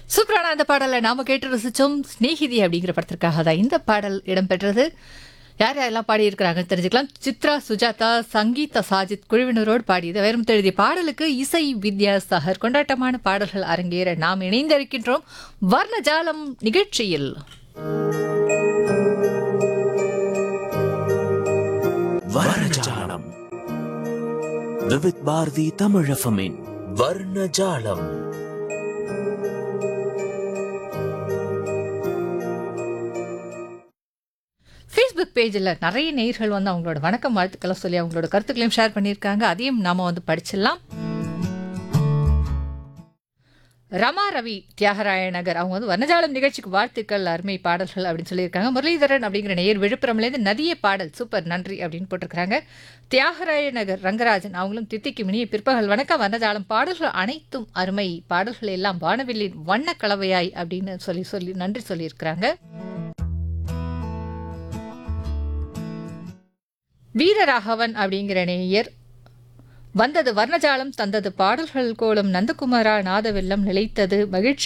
சூப்பரான அந்த பாடலை நாம கேட்டு ரசிச்சோம் ஸ்நேகிதி அப்படிங்கிற படத்திற்காக தான் இந்த பாடல் இடம்பெற்றது யார் யாரெல்லாம் பாடியிருக்கிறாங்கன்னு தெரிஞ்சுக்கலாம் சித்ரா சுஜாதா சங்கீதா சாஜித் குழுவினரோடு பாடியது வேறும் எழுதிய பாடலுக்கு இசை வித்யாசாகர் கொண்டாட்டமான பாடல்கள் அரங்கேற நாம் இணைந்திருக்கின்றோம் வர்ணஜாலம் நிகழ்ச்சியில் வர்ணஜாலம் விவித் பாரதி தமிழஃபமின் வர்ணஜாலம் ஃபேஸ்புக் பேஜில் நிறைய நேயர்கள் வந்து அவங்களோட வணக்கம் வாழ்த்துக்களை சொல்லி அவங்களோட கருத்துக்களையும் ஷேர் பண்ணியிருக்காங்க அதையும் நாம வந்து படிச்சிடலாம் ரமா ரவி தியாகராய நகர் அவங்க வந்து வனஜாலம் நிகழ்ச்சிக்கு வாழ்த்துக்கள் அருமை பாடல்கள் அப்படின்னு சொல்லியிருக்காங்க முரளிதரன் அப்படிங்கிற நேயர் விழுப்புரம்லேருந்து நதிய பாடல் சூப்பர் நன்றி அப்படின்னு போட்டிருக்காங்க தியாகராய நகர் ரங்கராஜன் அவங்களும் தித்திக்கு மினிய பிற்பகல் வணக்கம் வனஜாலம் பாடல்கள் அனைத்தும் அருமை பாடல்கள் எல்லாம் வானவில்லின் வண்ண கலவையாய் அப்படின்னு சொல்லி சொல்லி நன்றி சொல்லியிருக்கிறாங்க வீரராகவன் அப்படிங்கிற நேயர் வந்தது வர்ணஜாலம் தந்தது பாடல்கள் கோலம் நந்தகுமாரா நாதவெல்லம் நிலைத்தது மகிழ்ச்சி